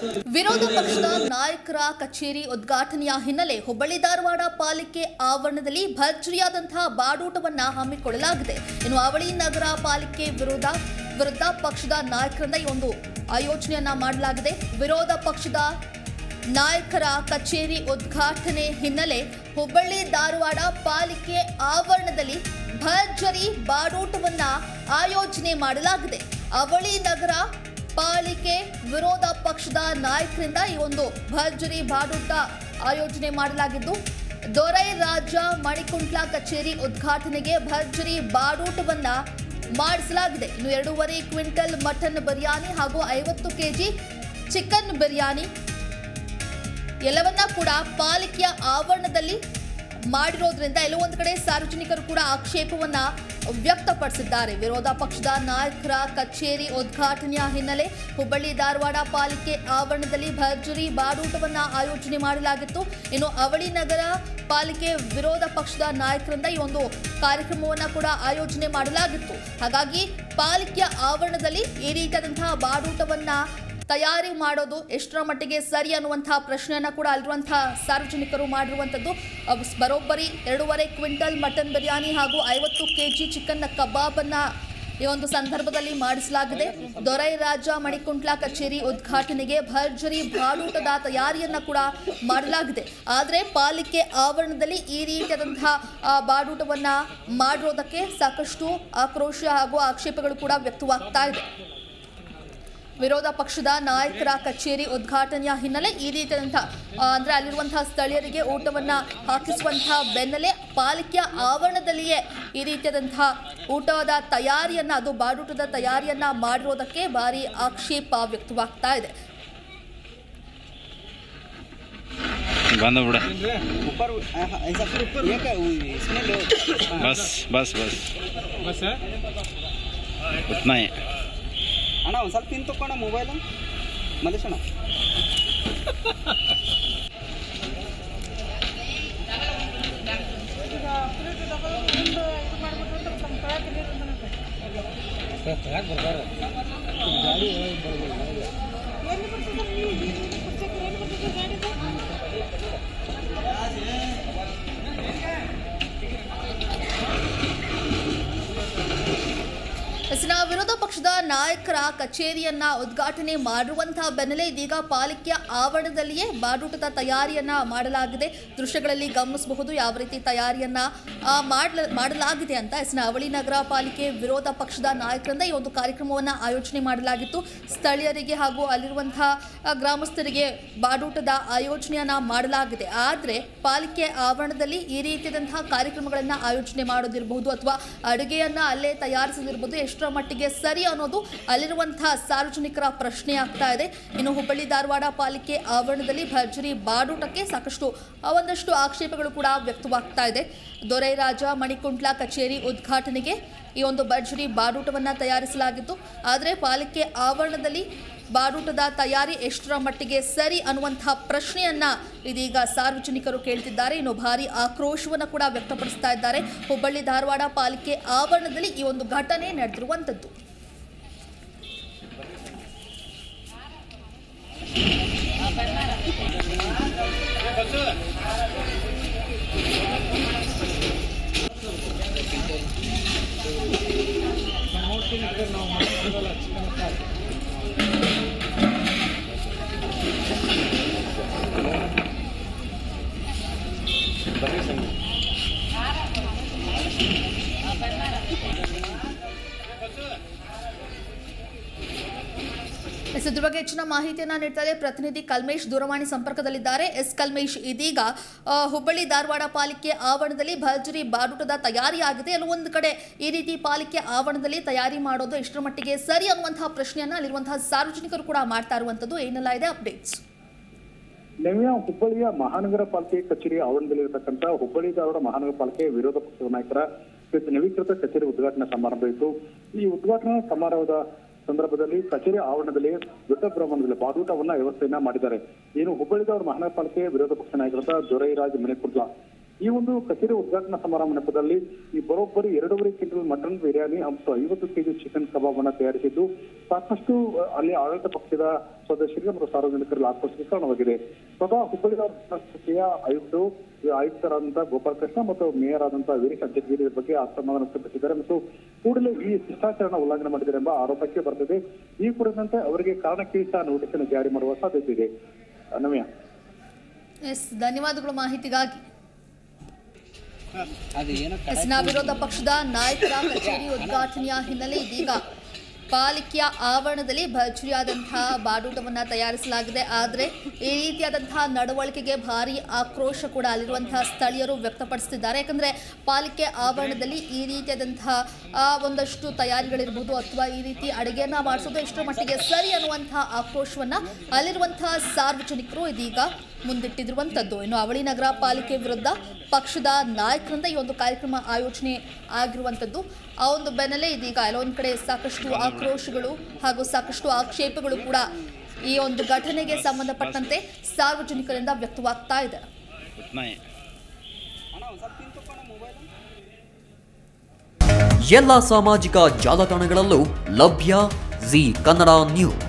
ವಿರೋಧ ಪಕ್ಷದ ನಾಯಕರ ಕಚೇರಿ ಉದ್ಘಾಟನೆಯ ಹಿನ್ನೆಲೆ ಹುಬ್ಬಳ್ಳಿ ಧಾರವಾಡ ಪಾಲಿಕೆ ಆವರಣದಲ್ಲಿ ಭರ್ಜರಿಯಾದಂತಹ ಬಾಡೂಟವನ್ನ ಹಮ್ಮಿಕೊಳ್ಳಲಾಗಿದೆ ಇನ್ನು ಅವಳಿ ನಗರ ಪಾಲಿಕೆ ವಿರೋಧ ವಿರುದ್ಧ ಪಕ್ಷದ ನಾಯಕರಿಂದ ಈ ಒಂದು ಆಯೋಜನೆಯನ್ನ ಮಾಡಲಾಗಿದೆ ವಿರೋಧ ಪಕ್ಷದ ನಾಯಕರ ಕಚೇರಿ ಉದ್ಘಾಟನೆ ಹಿನ್ನೆಲೆ ಹುಬ್ಬಳ್ಳಿ ಧಾರವಾಡ ಪಾಲಿಕೆ ಆವರಣದಲ್ಲಿ ಭರ್ಜರಿ ಬಾಡೂಟವನ್ನ ಆಯೋಜನೆ ಮಾಡಲಾಗಿದೆ ಅವಳಿ ನಗರ ಪಾಲಿಕೆ ವಿರೋಧ ಪಕ್ಷದ ನಾಯಕರಿಂದ ಈ ಒಂದು ಭರ್ಜರಿ ಬಾಡೂಟ ಆಯೋಜನೆ ಮಾಡಲಾಗಿದ್ದು ದೊರೈ ರಾಜ ಮಣಿಕುಂಟ್ಲ ಕಚೇರಿ ಉದ್ಘಾಟನೆಗೆ ಭರ್ಜರಿ ಬಾಡೂಟವನ್ನ ಮಾಡಿಸಲಾಗಿದೆ ಇನ್ನು ಎರಡೂವರೆ ಕ್ವಿಂಟಲ್ ಮಟನ್ ಬಿರಿಯಾನಿ ಹಾಗೂ ಐವತ್ತು ಕೆಜಿ ಚಿಕನ್ ಬಿರಿಯಾನಿ ಎಲ್ಲವನ್ನ ಕೂಡ ಪಾಲಿಕೆಯ ಆವರಣದಲ್ಲಿ ಮಾಡಿರೋದ್ರಿಂದ ಎಲ್ಲೋ ಒಂದು ಕಡೆ ಸಾರ್ವಜನಿಕರು ಕೂಡ ಆಕ್ಷೇಪವನ್ನ ವ್ಯಕ್ತಪಡಿಸಿದ್ದಾರೆ ವಿರೋಧ ಪಕ್ಷದ ನಾಯಕರ ಕಚೇರಿ ಉದ್ಘಾಟನೆಯ ಹಿನ್ನೆಲೆ ಹುಬ್ಬಳ್ಳಿ ಧಾರವಾಡ ಪಾಲಿಕೆ ಆವರಣದಲ್ಲಿ ಭರ್ಜರಿ ಬಾಡೂಟವನ್ನ ಆಯೋಜನೆ ಮಾಡಲಾಗಿತ್ತು ಇನ್ನು ಅವಳಿ ನಗರ ಪಾಲಿಕೆ ವಿರೋಧ ಪಕ್ಷದ ನಾಯಕರಿಂದ ಈ ಒಂದು ಕಾರ್ಯಕ್ರಮವನ್ನ ಕೂಡ ಆಯೋಜನೆ ಮಾಡಲಾಗಿತ್ತು ಹಾಗಾಗಿ ಪಾಲಿಕೆಯ ಆವರಣದಲ್ಲಿ ಈ ರೀತಿಯಾದಂತಹ ಬಾಡೂಟವನ್ನ ತಯಾರಿ ಮಾಡೋದು ಎಷ್ಟರ ಮಟ್ಟಿಗೆ ಸರಿ ಅನ್ನುವಂತಹ ಪ್ರಶ್ನೆಯನ್ನ ಕೂಡ ಅಲ್ಲಿರುವಂತಹ ಸಾರ್ವಜನಿಕರು ಮಾಡಿರುವಂಥದ್ದು ಅಹ್, ಬರೋಬ್ಬರಿ ಎರಡೂವರೆ ಕ್ವಿಂಟಲ್ ಮಟನ್ ಬಿರಿಯಾನಿ ಹಾಗೂ ಐವತ್ತು ಕೆಜಿ ಚಿಕನ್ ಕಬಾಬನ್ನ ಈ ಒಂದು ಸಂದರ್ಭದಲ್ಲಿ ಮಾಡಿಸಲಾಗಿದೆ ದೊರೈ ರಾಜ ಮಣಿಕುಂಟ್ಲ ಕಚೇರಿ ಉದ್ಘಾಟನೆಗೆ ಭರ್ಜರಿ ಬಾಡೂಟದ ತಯಾರಿಯನ್ನ ಕೂಡ ಮಾಡಲಾಗಿದೆ ಆದರೆ ಪಾಲಿಕೆ ಆವರಣದಲ್ಲಿ ಈ ರೀತಿಯಾದಂತಹ ಆ, ಬಾಡೂಟವನ್ನ ಮಾಡಿರೋದಕ್ಕೆ ಸಾಕಷ್ಟು ಆಕ್ರೋಶ ಹಾಗೂ ಆಕ್ಷೇಪಗಳು ಕೂಡ ವ್ಯಕ್ತವಾಗ್ತಾ ಇದೆ ವಿರೋಧ ಪಕ್ಷದ ನಾಯಕರ ಕಚೇರಿ ಉದ್ಘಾಟನೆಯ ಹಿನ್ನೆಲೆ ಈ ರೀತಿಯಾದಂಥ ಆ, ಅಂದ್ರೆ ಅಲ್ಲಿರುವಂತಹ ಸ್ಥಳೀಯರಿಗೆ ಊಟವನ್ನ ಹಾಕಿಸುವಂತಹ ಬೆನ್ನಲ್ಲೇ ಪಾಲಿಕೆಯ ಆವರಣದಲ್ಲಿಯೇ ಈ ರೀತಿಯಾದಂತಹ ಊಟದ ತಯಾರಿಯನ್ನ ಅದು ಬಾಡೂಟದ ತಯಾರಿಯನ್ನ ಮಾಡಿರೋದಕ್ಕೆ ಭಾರಿ ಆಕ್ಷೇಪ ವ್ಯಕ್ತವಾಗ್ತಾ ಇದೆ बंद बिड़ा ऊपर हाँ, ऐसा ये क्या हुई इसमें लो हाँ। बस बस बस ಬಸ್ उतना ही ಅಣ್ಣ ಒಂದು ಸ್ವಲ್ಪ ತಿನ್ ತಕ್ಕೋಣ ಮೊಬೈಲ್ ಮಲ್ಲೇಶ್ ಅಣ್ಣ ಎಸ್ನ ವಿರೋಧ ಪಕ್ಷದ ನಾಯಕರ ಕಚೇರಿಯನ್ನ ಉದ್ಘಾಟನೆ ಮಾಡಿರುವಂತಹ ಬೆನ್ನಲ್ಲೇ ಇದೀಗ ಪಾಲಿಕೆಯ ಆವರಣದಲ್ಲಿಯೇ ಬಾಡೂಟದ ತಯಾರಿಯನ್ನ ಮಾಡಲಾಗಿದೆ ದೃಶ್ಯಗಳಲ್ಲಿ ಗಮನಿಸಬಹುದು ಯಾವ ರೀತಿ ತಯಾರಿಯನ್ನ ಆ, ಮಾಡ್ಲ- ಮಾಡಲಾಗಿದೆ ಅಂತ ಎಸ್ನ ಅವಳಿ ನಗರ ಪಾಲಿಕೆ ವಿರೋಧ ಪಕ್ಷದ ನಾಯಕರಿಂದ ಈ ಒಂದು ಕಾರ್ಯಕ್ರಮವನ್ನ ಆಯೋಜನೆ ಮಾಡಲಾಗಿತ್ತು ಸ್ಥಳೀಯರಿಗೆ ಹಾಗೂ ಅಲ್ಲಿರುವಂತಹ ಆ, ಗ್ರಾಮಸ್ಥರಿಗೆ ಬಾಡೂಟದ ಆಯೋಜನೆಯನ್ನ ಮಾಡಲಾಗಿದೆ ಆದರೆ ಪಾಲಿಕೆ ಆವರಣದಲ್ಲಿ ಈ ರೀತಿಯಾದಂತಹ ಕಾರ್ಯಕ್ರಮಗಳನ್ನ ಆಯೋಜನೆ ಮಾಡೋದಿರಬಹುದು ಅಥವಾ ಅಡುಗೆಯನ್ನ ಅಲ್ಲೇ ತಯಾರಿಸೋದಿರ್ಬೋದು ಎಷ್ಟರ ಮಟ್ಟಿಗೆ ಸರಿ ಅನ್ನೋದು ಅಲ್ಲಿರುವಂತಹ ಸಾರ್ವಜನಿಕರ ಪ್ರಶ್ನೆ ಆಗ್ತಾ ಇದೆ ಇನ್ನು ಹುಬ್ಬಳ್ಳಿ ಧಾರವಾಡ ಪಾಲಿಕೆ ಆವರಣದಲ್ಲಿ ಭರ್ಜರಿ ಬಾಡೂಟಕ್ಕೆ ಸಾಕಷ್ಟು ಆ, ಒಂದಷ್ಟು ಆಕ್ಷೇಪಗಳು ಕೂಡ ವ್ಯಕ್ತವಾಗ್ತಾ ಇದೆ ದೊರೈರಾಜ ಮಣಿಕುಂಟ್ಲ ಕಚೇರಿ ಉದ್ಘಾಟನೆಗೆ ಈ ಒಂದು ಭರ್ಜರಿ ಬಾಡೂಟವನ್ನ ತಯಾರಿಸಲಾಗಿತ್ತು ಆದರೆ ಪಾಲಿಕೆ ಆವರಣದಲ್ಲಿ ಬಾಡೂಟದ ತಯಾರಿ ಎಷ್ಟರ ಮಟ್ಟಿಗೆ ಸರಿ ಅನ್ನುವಂತಹ ಪ್ರಶ್ನೆಯನ್ನ ಇದೀಗ ಸಾರ್ವಜನಿಕರು ಕೇಳ್ತಿದ್ದಾರೆ ಇನ್ನು ಭಾರಿ ಆಕ್ರೋಶವನ್ನು ಕೂಡ ವ್ಯಕ್ತಪಡಿಸ್ತಾ ಇದ್ದಾರೆ ಹುಬ್ಬಳ್ಳಿ ಧಾರವಾಡ ಪಾಲಿಕೆ ಆವರಣದಲ್ಲಿ ಈ ಒಂದು ಘಟನೆ ನಡೆದಿರುವಂಥದ್ದು ಎಸ್ ಇದ್ರ ಬಗ್ಗೆ ಹೆಚ್ಚಿನ ಮಾಹಿತಿಯನ್ನ ನೀಡ್ತಾರೆ ಪ್ರತಿನಿಧಿ ಕಲ್ಮೇಶ್ ದೂರವಾಣಿ ಸಂಪರ್ಕದಲ್ಲಿದ್ದಾರೆ ಎಸ್ ಕಲ್ಮೇಶ್ ಇದೀಗ ಆ, ಹುಬ್ಬಳ್ಳಿ ಧಾರವಾಡ ಪಾಲಿಕೆ ಆವರಣದಲ್ಲಿ ಭರ್ಜರಿ ಬಾಡೂಟದ ತಯಾರಿ ಆಗಿದೆ ಎಲ್ಲೋ ಒಂದು ಕಡೆ ಈ ರೀತಿ ಪಾಲಿಕೆ ಆವರಣದಲ್ಲಿ ತಯಾರಿ ಮಾಡೋದು ಎಷ್ಟರ ಮಟ್ಟಿಗೆ ಸರಿ ಅನ್ನುವಂತಹ ಪ್ರಶ್ನೆಯನ್ನ ಅಲ್ಲಿರುವಂತಹ ಸಾರ್ವಜನಿಕರು ಕೂಡ ಮಾಡ್ತಾ ಇರುವಂತದ್ದು ಏನೆಲ್ಲ ಇದೆ ಅಪ್ಡೇಟ್ಸ್ ನೆವ್ಯ ಹುಬ್ಬಳ್ಳಿಯ ಮಹಾನಗರ ಪಾಲಿಕೆ ಕಚೇರಿ ಆವರಣದಲ್ಲಿರತಕ್ಕಂಥ ಹುಬ್ಬಳ್ಳಿ ಧಾರವಾಡ ಮಹಾನಗರ ಪಾಲಿಕೆ ವಿರೋಧ ಪಕ್ಷದ ನಾಯಕರ ನವೀಕೃತ ಕಚೇರಿ ಉದ್ಘಾಟನಾ ಸಮಾರಂಭ ಇತ್ತು ಈ ಉದ್ಘಾಟನಾ ಸಮಾರಂಭದ ಸಂದರ್ಭದಲ್ಲಿ ಕಚೇರಿ ಆವರಣದಲ್ಲಿ ದೊಡ್ಡ ಪ್ರಮಾಣದಲ್ಲಿ ಬಾಡೂಟವನ್ನ ವ್ಯವಸ್ಥೆಯನ್ನ ಮಾಡಿದ್ದಾರೆ ಏನು ಹುಬ್ಬಳ್ಳಿ ಧಾರವಾಡ ಮಹಾನಗರ ಪಾಲಿಕೆ ವಿರೋಧ ಪಕ್ಷ ನಾಯಕರಾದ ದೊರೈರಾಜ್ ಮನೆಕುರ್ಲ ಈ ಒಂದು ಕಚೇರಿ ಉದ್ಘಾಟನಾ ಸಮಾರಂಭ ನೆಪದಲ್ಲಿ ಈ ಬರೋಬ್ಬರಿ ಎರಡೂವರೆ ಕ್ವಿಂಟಲ್ ಮಟನ್ ಬಿರಿಯಾನಿ ಮತ್ತು ಐವತ್ತು ಕೆಜಿ ಚಿಕನ್ ಕಬಾಬ್ ಅನ್ನ ತಯಾರಿಸಿದ್ದು ಸಾಕಷ್ಟು ಅಹ್, ಅಲ್ಲಿ ಆಡಳಿತ ಪಕ್ಷದ ಸದಸ್ಯರಿಗೆ ಮತ್ತು ಸಾರ್ವಜನಿಕರಲ್ಲಿ ಆಕ್ರೋಶಕ್ಕೆ ಕಾರಣವಾಗಿದೆ ಸ್ವತಃ ಹುಬ್ಬಳ್ಳಿ ಸಂಸ್ಥೆಯ ಆಯುಕ್ತರು ಆಯುಕ್ತರಾದಂತಹ ಗೋಪಾಲ್ ಕೃಷ್ಣ ಮತ್ತು ಮೇಯರ್ ಆದಂತಹ ವೀರೇಶ್ ಅಜ್ಜಗಿರಿ ಬಗ್ಗೆ ಅಸಮಾಧಾನ ವ್ಯಕ್ತಪಡಿಸಿದ್ದಾರೆ ಮತ್ತು ಕೂಡಲೇ ಈ ಶಿಷ್ಟಾಚಾರಣ ಉಲ್ಲಂಘನೆ ಮಾಡಿದ್ದಾರೆ ಎಂಬ ಆರೋಪಕ್ಕೆ ಬರ್ತದೆ ಈ ಕುರಿತಂತೆ ಅವರಿಗೆ ಕಾರಣಕ್ಕೆ ಸಹ ನೋಟಿಸ್ ಅನ್ನು ಜಾರಿ ಮಾಡುವ ಸಾಧ್ಯತೆ ಇದೆ ನವ್ಯ ಎಸ್ ಧನ್ಯವಾದಗಳು ಮಾಹಿತಿಗಾಗಿ ಅದು ಏನೋ ಎಸ್ ನಾ ವಿರೋಧ ಪಕ್ಷದ ನಾಯಕರ ಕಚೇರಿ ಉದ್ಘಾಟನೆಯ ಹಿನ್ನೆಲೆ ಇದೀಗ ಪಾಲಿಕೆಯ ಆವರಣದಲ್ಲಿ ಭರ್ಜರಿಯಾದಂತಹ ಬಾಡೂಟವನ್ನು ತಯಾರಿಸಲಾಗಿದೆ ಆದರೆ ಈ ರೀತಿಯಾದಂತಹ ನಡವಳಿಕೆಗೆ ಭಾರಿ ಆಕ್ರೋಶ ಕೂಡ ಅಲ್ಲಿರುವಂತಹ ಸ್ಥಳೀಯರು ವ್ಯಕ್ತಪಡಿಸ್ತಿದ್ದಾರೆ ಯಾಕಂದರೆ ಪಾಲಿಕೆ ಆವರಣದಲ್ಲಿ ಈ ರೀತಿಯಾದಂತಹ ಆ, ಒಂದಷ್ಟು ತಯಾರಿಗಳಿರ್ಬೋದು ಅಥವಾ ಈ ರೀತಿ ಅಡುಗೆಯನ್ನು ಮಾಡಿಸೋದು ಎಷ್ಟರ ಮಟ್ಟಿಗೆ ಸರಿ ಅನ್ನುವಂತಹ ಆಕ್ರೋಶವನ್ನು ಅಲ್ಲಿರುವಂತಹ ಸಾರ್ವಜನಿಕರು ಇದೀಗ ಮುಂದಿಟ್ಟಿರುವಂಥದ್ದು ಇನ್ನು ಅವಳಿ ನಗರ ಪಾಲಿಕೆ ವಿರುದ್ಧ ಪಕ್ಷದ ನಾಯಕರಿಂದ ಈ ಒಂದು ಕಾರ್ಯಕ್ರಮ ಆಯೋಜನೆ ಆಗಿರುವಂಥದ್ದು ಆ ಒಂದು ಬೆನ್ನಲ್ಲೇ ಇದೀಗ ಎಲ್ಲೊಂದು ಕಡೆ ಸಾಕಷ್ಟು ಆಕ್ರೋಶಗಳು ಹಾಗೂ ಸಾಕಷ್ಟು ಆಕ್ಷೇಪಗಳು ಕೂಡ ಈ ಒಂದು ಘಟನೆಗೆ ಸಂಬಂಧಪಟ್ಟಂತೆ ಸಾರ್ವಜನಿಕರಿಂದ ವ್ಯಕ್ತವಾಗ್ತಾ ಇದೆ उतना ही ಅಣ್ಣ ಒಂದು ಸ್ವಲ್ಪ ತಿಂತಪ್ಪಣ್ಣ ಮೊಬೈಲ್ ಎಲ್ಲ ಸಾಮಾಜಿಕ ಜಾಲತಾಣಗಳಲ್ಲೂ ಲಭ್ಯ ಜಿ ಕನ್ನಡ ನ್ಯೂಸ್